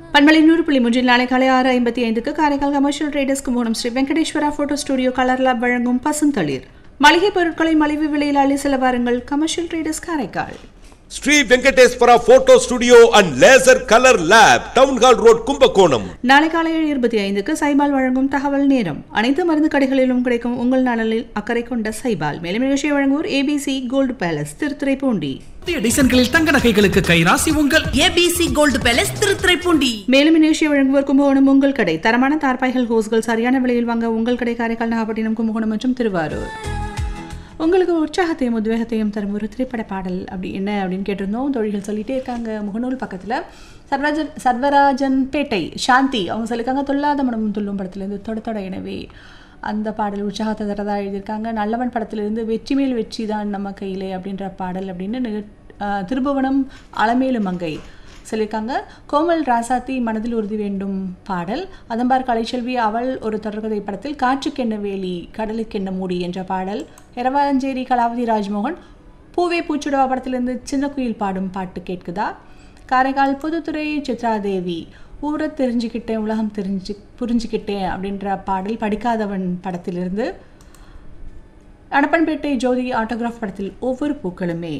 பண்பலை நூறு புள்ளி மூன்றில் நாளை காலை ஆறு ஐம்பத்தி ஐந்துக்கு காரைக்கால் கமர்ஷியல் ட்ரேடர்ஸ்க்கு மூலம் Sri Venkateswara photo studio colour lab வழங்கும் பசுந்தளிர் மளிகை பொருட்களை மலிவு விலையில் அள்ளி செல்ல வாருங்கள் commercial traders Karaikal Sri Venkateswara photo studio and laser colour lab town hall road Kumbakonam நாளை காலை ஏழு இருபத்தி ஐந்துக்கு சைபால் வழங்கும் தகவல் நேரம் அனைத்து மருந்து கடைகளிலும் கிடைக்கும் உங்கள் நலனில் அக்கறை கொண்ட சைபால் மேலும் நிகழ்ச்சியை வழங்குவோர் ஏபிசி கோல்டு பேலஸ் திருத்துறைப்பூண்டி புதிய டிசைன்களில் தங்க நகைகளுக்கு கைராசி உங்கள் ஏபிசி கோல்டு பேலஸ் திருத்துறைப்பூண்டி மேலும் இந்நிகழ்ச்சியை வழங்குவோர் கும்பகோணம் உங்கள் கடை தரமான தார்பாய்கள் ஹோஸ்கள் சரியான விலையில் வாங்க உங்கள் கடை காரைக்கால் நாகப்பட்டினம் கும்பகோணம் மற்றும் திருவாரூர் உங்களுக்கு உற்சாகத்தையும் உத்வேகத்தையும் தரும் ஒரு திரைப்பட பாடல் அப்படி என்ன அப்படின்னு கேட்டிருந்தோம் தொழில்கள் சொல்லிட்டே இருக்காங்க முகநூல் பக்கத்தில் சர்வராஜன் சர்வராஜன் பேட்டை சாந்தி அவங்க சொல்லியிருக்காங்க தொல்லாத மனமும் துள்ளும் படத்துலேருந்து தொட தொட எனவே அந்த பாடல் உற்சாகத்தை தரதா எழுதியிருக்காங்க நல்லவன் படத்திலிருந்து வெற்றி மேல் வெற்றி தான் நம்ம கையிலே அப்படின்ற பாடல் அப்படின்னு நிக- ஆஹ் திருபுவனம் அலமேலு மங்கை சொல்லியிருக்காங்க கோமல் ராசாத்தி மனதில் உறுதி வேண்டும் பாடல் அதம்பார் கலைச்செல்வி அவள் ஒரு தொடர்கதை படத்தில் காற்றுக்கென்ன வேலி கடலுக்கென்ன மூடி என்ற பாடல் எரவாஞ்சேரி கலாவதி ராஜ்மோகன் பூவே பூச்சுடவா படத்திலிருந்து சின்ன குயில் பாடும் பாட்டு கேட்குதா காரைக்கால் புதுத்துறை சித்ராதேவி ஊரை தெரிஞ்சுக்கிட்டேன் உலகம் தெரிஞ்சு புரிஞ்சுக்கிட்டேன் அப்படின்ற பாடல் படிக்காதவன் படத்திலிருந்து அடப்பன்பேட்டை ஜோதி ஆட்டோகிராஃப் படத்தில் ஒவ்வொரு பூக்களுமே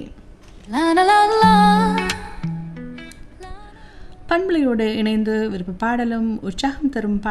பண்பலையோடு இணைந்து விருப்ப பாடலும் உற்சாகம் தரும்